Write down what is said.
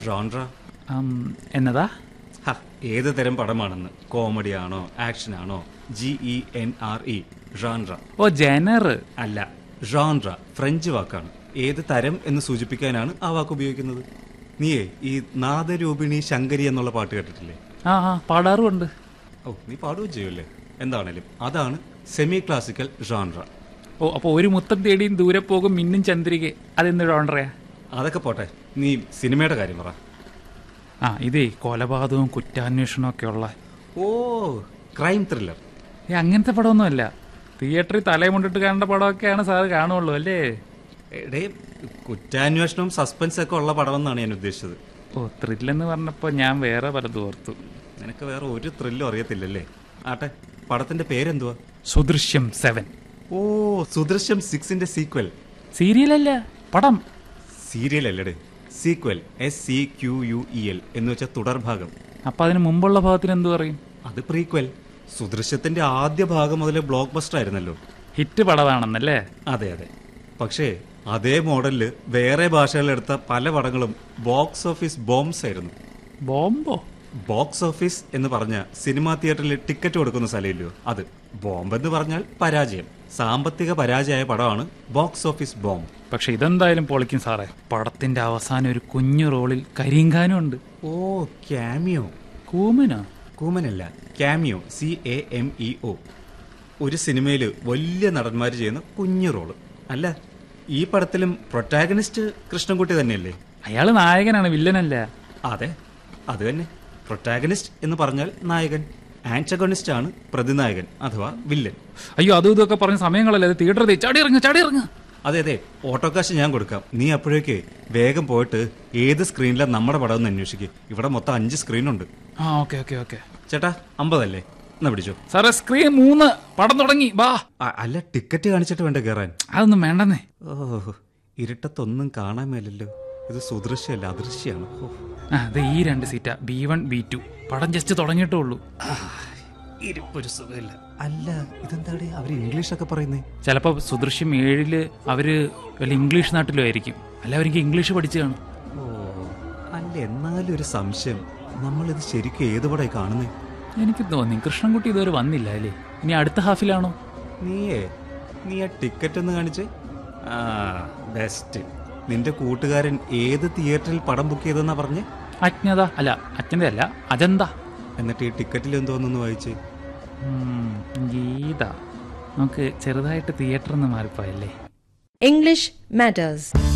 Genre ആം, എന്നതാ ഹ, ഏത് തരം പടമാണെന്ന് കോമഡി ആണോ ആക്ഷൻ ആണോ G E N R E genre ഓ ജനർ അല്ല ജോൺറ ഫ്രഞ്ച് വാക്കാണ് ഏത് തരം എന്ന് സൂചിപ്പിക്കാനാണ് ആ വാക്ക് ഉപയോഗിക്കുന്നത് നീയേ ഈ നാദരൂപിണി ശങ്കരി എന്നുള്ള പാട്ട് കേട്ടിട്ടില്ലേ ആ ആ പാടാറുമുണ്ട് ഓ നീ പാടുകയും ചെയ്യൂലേ എന്താണേലും അതാണ് സെമി ക്ലാസിക്കൽ ജോൺറ ഓ അപ്പോൾ ഒരു മുത്തം തേടിയും ദൂരെ പോകും മിന്നും ചന്ദ്രിക അതെന്ത് ജോണ്ടറയാ അതൊക്കെ പോട്ടെ നീ സിനിമയുടെ കാര്യം പറ ആ ഇതേ കൊലപാതകവും കുറ്റാന്വേഷണവും ഒക്കെ ഉള്ള ഓ ക്രൈം ത്രില്ലർ ഏ അങ്ങനത്തെ പടമൊന്നുമല്ല തിയേറ്ററിൽ തലമുണ്ടിട്ട് കാണേണ്ട പടമൊക്കെയാണ് സാറ് കാണുള്ളൂ അല്ലേ എടേ കുറ്റാന്വേഷണവും സസ്പെൻസ് ഒക്കെ ഉള്ള പടമെന്നാണ് ഞാൻ ഉദ്ദേശിച്ചത് ഓ ത്രില്ലെന്ന് പറഞ്ഞപ്പോൾ ഞാൻ വേറെ പലതും ഓർത്തു നിനക്ക് വേറെ ഒരു ത്രില്ലും അറിയത്തില്ലല്ലേ ആട്ടെ പടത്തിന്റെ പേരെന്തുവാ സുദൃശ്യം സെവൻ ഓ സുദൃശ്യം സിക്സിന്റെ സീക്വൽ സീരിയലല്ല പടം സീരിയൽ അല്ലടേ sequel S C Q U E L എന്ന് വെച്ച തുടർഭാഗം അപ്പം അതിന് മുമ്പുള്ള ഭാഗത്തിന് എന്തു പറയും അത് പ്രീക്വൽ സുദൃശ്യത്തിന്റെ ആദ്യ ഭാഗം മുതൽ ബ്ലോക്ക് ബസ്റ്റർ ആയിരുന്നല്ലോ ഹിറ്റ് പടമാണെന്നല്ലേ അതെ അതെ പക്ഷേ അതേ മോഡലില് വേറെ ഭാഷകളിലെടുത്ത പല പടങ്ങളും ബോക്സ് ഓഫീസ് ബോംബ്സ് ആയിരുന്നു ബോംബോ ബോക്സ് ഓഫീസ് എന്ന് പറഞ്ഞ സിനിമാ തിയേറ്ററിൽ ടിക്കറ്റ് കൊടുക്കുന്ന സ്ഥലമില്ലയോ അത് ബോംബ് എന്ന് പറഞ്ഞാൽ പരാജയം സാമ്പത്തിക പരാജയമായ പടമാണ് ബോക്സ് ഓഫീസ് ബോംബ് പക്ഷെ ഇതെന്തായാലും പൊളിക്കും സാറേ പടത്തിന്റെ അവസാനം ഒരു കുഞ്ഞു റോളിൽ കരിങ്കാനും ഉണ്ട് ഓ ക്യാമിയോ കൂമനോ കൂമനല്ല cameo C A M E O ഒരു സിനിമയിൽ വലിയ നടന്മാർ ചെയ്യുന്ന കുഞ്ഞു റോള് അല്ല ഈ പടത്തിലും പ്രൊട്ടാഗണിസ്റ്റ് കൃഷ്ണൻകുട്ടി തന്നെയല്ലേ അയാള് നായകനാണ് വില്ലനല്ല അതെ അത് തന്നെ പ്രൊട്ടാഗണിസ്റ്റ് എന്ന് പറഞ്ഞാൽ നായകൻ ആന്റഗണിസ്റ്റ് ആണ് പ്രതിനായകൻ അഥവാ വില്ലൻ അയ്യോ അതും ഇതൊക്കെ പറഞ്ഞ സമയങ്ങളല്ലേ അത് തിയേറ്ററിൽ ചാടി ഇറങ്ങുക ചാടി ഇറങ്ങുക അതെ അതെ ഓട്ടോക്കാശ് ഞാൻ കൊടുക്കാം നീ അപ്പോഴേക്ക് വേഗം പോയിട്ട് ഏത് സ്ക്രീനിലാണ് നമ്മുടെ പടം എന്ന് അന്വേഷിക്കുക ഇവിടെ മൊത്തം അഞ്ച് സ്ക്രീനുണ്ട് ആ ഓക്കെ ഓക്കെ ഓക്കെ ചേട്ടാ അമ്പതല്ലേ എന്നാ പിടിച്ചോ സാറേ സ്ക്രീൻ മൂന്ന് പടം തുടങ്ങി ബാ അ- അല്ല ടിക്കറ്റ് കാണിച്ചിട്ട് വേണ്ട കയറാൻ അതൊന്നും വേണ്ടെന്നേ ഓ ഇരുട്ടത്തൊന്നും കാണാൻ മേലല്ലോ ഇത് സുദൃശ്യമല്ല അദൃശ്യമാണ് ഓ. ആ അത് ഈ രണ്ട് സീറ്റാ ബി വൺ ബി ടു പടം ജസ്റ്റ് തുടങ്ങിയിട്ടേ ഉള്ളൂ ഇരിപ്പൊരു സുഖമില്ല അല്ല ഇതെന്താടെ അവർ ഇംഗ്ലീഷൊക്കെ പറയുന്നേ ചിലപ്പോൾ സുദൃശ്യം ഏഴില് അവര് വല്ല ഇംഗ്ലീഷ് നാട്ടിലും ആയിരിക്കും അല്ല അവർക്ക് ഇംഗ്ലീഷ് പഠിച്ചു കാണും ഓ അല്ല എന്നാലും ഒരു സംശയം നമ്മളിത് ശരിക്കും ഏത് പടമായി കാണുന്നേ എനിക്ക് തോന്നി കൃഷ്ണൻകുട്ടി ഇതുവരെ വന്നില്ല അല്ലേ ഇനി അടുത്ത ഹാഫിലാണോ നീയേ നീ ആ ടിക്കറ്റ് ഒന്ന് കാണിച്ച് ആ ബെസ്റ്റ് നിന്റെ കൂട്ടുകാരൻ ഏത് തിയേറ്ററിൽ പടം ബുക്ക് ചെയ്തെന്നാ പറഞ്ഞേ അജ്ഞത അല്ല അജ്ഞത അല്ല അജന്ത എന്നിട്ട് ഈ ടിക്കറ്റിൽ എന്തോന്നൊന്ന് വായിച്ച് ഉം, ഗീത നമുക്ക് ചെറുതായിട്ട് തിയേറ്ററിൽ നിന്ന് മാറിപ്പോയല്ലേ English matters.